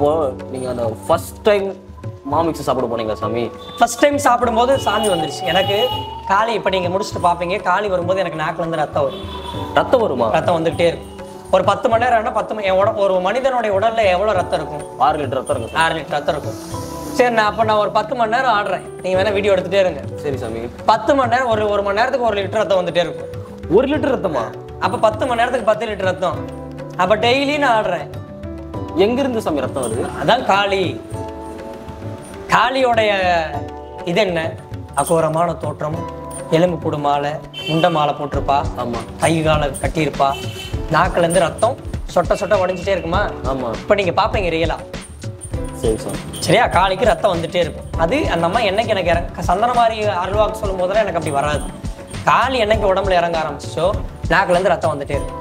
அப்போ நீங்க அந்த ஃபர்ஸ்ட் டைம் மாமிக்ஸ் சாப்பிட போனீங்களா சாமி ஃபர்ஸ்ட் டைம் சாப்பிடும்போது சாமி வந்துருச்சு எனக்கு காளி இப்போ நீங்கள் முடிச்சுட்டு பார்ப்பீங்க காளி வரும்போது எனக்கு நாக்கில் இருந்து ரத்தம் வரும் ரத்தம் வருமா ரத்தம் வந்துகிட்டே இருக்கும் ஒரு பத்து மணி நேரம் ஆனா பத்து மணி- என் உட ஒரு மனிதனுடைய உடல்ல எவ்வளோ ரத்தம் இருக்கும் ஆறு லிட்டர் ரத்தம் இருக்கு ஆறு லிட்டர் ரத்தம் இருக்கும் சரி நான் அப்போ நான் ஒரு பத்து மணி நேரம் ஆடுறேன் நீங்கள் வேணா வீடியோ எடுத்துகிட்டே இருங்க சரி சாமி பத்து மணி நேரம் ஒரு ஒரு மணி நேரத்துக்கு ஒரு லிட்டர் ரத்தம் வந்துட்டே இருக்கும் ஒரு லிட்டர் ரத்தமா அப்போ பத்து மணி நேரத்துக்கு பத்து லிட்டர் ரத்தம் அப்போ டெய்லி நான் ஆடுறேன் எங்க இருந்து சாமி ரத்தம் வருது அதான் காளி காளியோடைய இது என்ன அகோரமான தோற்றம் எலும்பு கூடு மாலை முண்டை மாலை போட்டிருப்பா ஆமா கை காலை கட்டியிருப்பா நாக்குல இருந்து ரத்தம் சொட்ட சொட்ட உடஞ்சிட்டே இருக்குமா ஆமா இப்போ நீங்க பாப்பீங்க ரியலா சரி சாமி சரியா காளிக்கு ரத்தம் வந்துட்டே இருக்கும் அது அந்த அம்மா என்னைக்கு எனக்கு இறங்க சந்தன மாதிரி அருள்வாக்கு சொல்லும் போதெல்லாம் எனக்கு அப்படி வராது காளி என்னைக்கு உடம்புல இறங்க ஆரம்பிச்சோ நாக்குல இருந்து ரத்தம் வந்துட்டே இருக்கும்